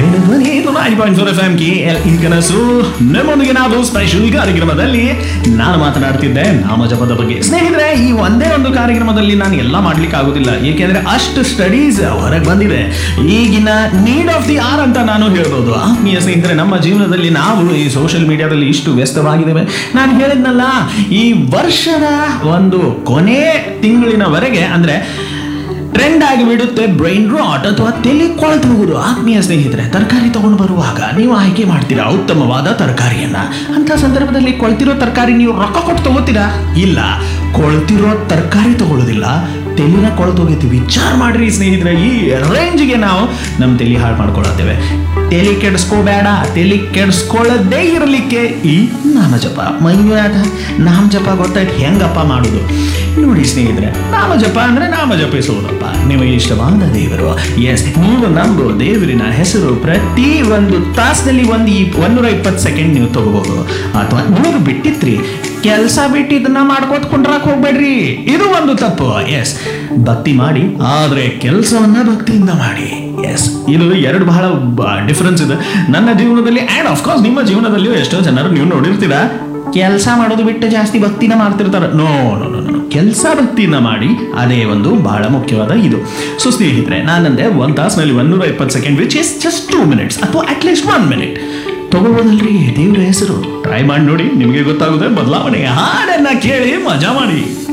radio Dhwani ಇದು nine point four F M K L ಇನ್ ಕನಸು ನಮ್ಮೊಂದಿಗೆ ನಾವು ಸ್ಪೆಷಲ್ ಕಾರ್ಯಕ್ರಮದಲ್ಲಿ ನಾನು ಮಾತನಾಡ್ತಿದ್ದೆ ನಾಮಜಪದ ಬಗ್ಗೆ ಸ್ನೇಹಿತರೆ ಈ ಒಂದೇ ಒಂದು ಕಾರ್ಯಕ್ರಮದಲ್ಲಿ ನಾನು ಎಲ್ಲ ಮಾಡ್ಲಿಕ್ಕೆ ಆಗುದಿಲ್ಲ ಏಕೆಂದ್ರೆ ಅಷ್ಟು ಸ್ಟಡೀಸ್ ಹೊರಗೆ ಬಂದಿದೆ ಈಗಿನ ನೀಡ್ ಆಫ್ ದಿ ಆರ್ ಅಂತ ನಾನು ಹೇಳ್ಬೋದು ಆತ್ಮೀಯ ಸ್ನೇಹಿತರೆ ನಮ್ಮ ಜೀವನದಲ್ಲಿ ನಾವು ಈ ಸೋಷಿಯಲ್ ಮೀಡಿಯಾದಲ್ಲಿ ಇಷ್ಟು ವ್ಯಸ್ತವಾಗಿದ್ದೇವೆ ನಾನು ಹೇಳಿದ್ನಲ್ಲ ಈ ವರ್ಷದ ಒಂದು ಕೊನೆ ತಿಂಗಳಿನವರೆಗೆ ಅಂದ್ರೆ ಟ್ರೆಂಡ್ ಆಗಿ ಬಿಡುತ್ತೆ ಬ್ರೈನ್ ರಾಟ್ ಅಥವಾ ತಲೆ ಕೊಳೆತು ಹೋಗುದು ಆತ್ಮೀಯ ಸ್ನೇಹಿತರೆ ತರಕಾರಿ ತಗೊಂಡು ಬರುವಾಗ ನೀವು ಆಯ್ಕೆ ಮಾಡ್ತೀರಾ ಉತ್ತಮವಾದ ತರಕಾರಿಯನ್ನ ಅಂತ ಸಂದರ್ಭದಲ್ಲಿ ಕೊಳ್ತಿರೋ ತರಕಾರಿ ನೀವು ರೊಕ್ಕ ಕೊಟ್ಟು ತಗೋತೀರಾ ಇಲ್ಲ ಕೊಳ್ತಿರೋ ತರಕಾರಿ ತಗೊಳ್ಳೋದಿಲ್ಲ ತೆಲಿನ ಕೊಳ್ತು ಹೋಗೈತಿ ವಿಚಾರ ಮಾಡ್ರಿ ಸ್ನೇಹಿತರೆ ಈ ರೇಂಜ್ಗೆ ನಾವು ನಮ್ಮ ತಲೆ ಹಾಳು ಮಾಡ್ಕೊಳತ್ತೇವೆ ತಲೆ ಕೆಡಿಸ್ಕೋಬೇಡ ತಲೆ ಕೆಡಿಸ್ಕೊಳ್ಳದೇ ಇರಲಿಕ್ಕೆ ಈ ನಾಮ ಜಪ ಮಂಜುನಾಥ ನಾಮ ಜಪ ಗೊತ್ತಾಯ್ತು ಹೆಂಗಪ್ಪ ಮಾಡುದು ನೋಡಿ ಸ್ನೇಹಿತರೆ ನಾಮ ಜಪ ಅಂದ್ರೆ ನಾಮ ಜಪಿಸುವುದಪ್ಪ ನಿಮಗೆ ಇಷ್ಟವಾದ ದೇವರು ಎಸ್ ನೀವು ನಂಬು ದೇವರಿನ ಹೆಸರು ಪ್ರತಿ ಒಂದು ತಾಸಿನಲ್ಲಿ ಒಂದು ಈ ಒಂದೂರ ಇಪ್ಪತ್ತು ಸೆಕೆಂಡ್ ನೀವು ತಗೋಬಹುದು ಅಥವಾ ನೀವು ಬಿಟ್ಟಿತ್ರಿ ಕೆಲಸ ಬಿಟ್ಟು ಇದನ್ನ ಮಾಡ್ಕೋತ ಕುಂಡ್ರಾಕ್ ಹೋಗ್ಬೇಡ್ರಿ ಇದು ಒಂದು ತಪ್ಪು ಎಸ್ ಭಕ್ತಿ ಮಾಡಿ ಆದ್ರೆ ಕೆಲಸವನ್ನ ಭಕ್ತಿಯಿಂದ ಮಾಡಿ ಎಸ್ ಇದು ಎರಡು ಬಹಳ ಡಿಫರೆನ್ಸ್ ಇದೆ ನನ್ನ ಜೀವನದಲ್ಲಿ ಆ್ಯಂಡ್ ಆಫ್ಕೋರ್ಸ್ ನಿಮ್ಮ ಜೀವನದಲ್ಲಿಯೂ ಎಷ್ಟೋ ಜನರು ನೀವು ನೋಡಿರ್ತೀರಾ ಕೆಲಸ ಮಾಡೋದು ಬಿಟ್ಟು ಜಾಸ್ತಿ ಭಕ್ತಿನ ಮಾಡ್ತಿರ್ತಾರೆ ನೋ ನೋ ನೋ ನೋ ಕೆಲಸ ಭಕ್ತಿನ ಮಾಡಿ ಅದೇ ಒಂದು ಬಹಳ ಮುಖ್ಯವಾದ ಇದು ಸೊ ಸ್ನೇಹಿತರೆ ನಾನಂದೆ ಒಂದು ತಾಸಿನಲ್ಲಿ ಒಂದೂರ ಇಪ್ಪತ್ತು second which is just two minutes ಅಥವಾ ಅಟ್ಲೀಸ್ಟ್ ಒನ್ ಮಿನಿಟ್ ತಗೋಬೋದಲ್ರಿ ದೇವ್ರ ಹೆಸರು ಟ್ರೈ ಮಾಡಿ ನೋಡಿ ನಿಮಗೆ ಗೊತ್ತಾಗುತ್ತೆ ಬದಲಾವಣೆ ಹಾಡನ್ನ ಕೇಳಿ ಮಜಾ ಮಾಡಿ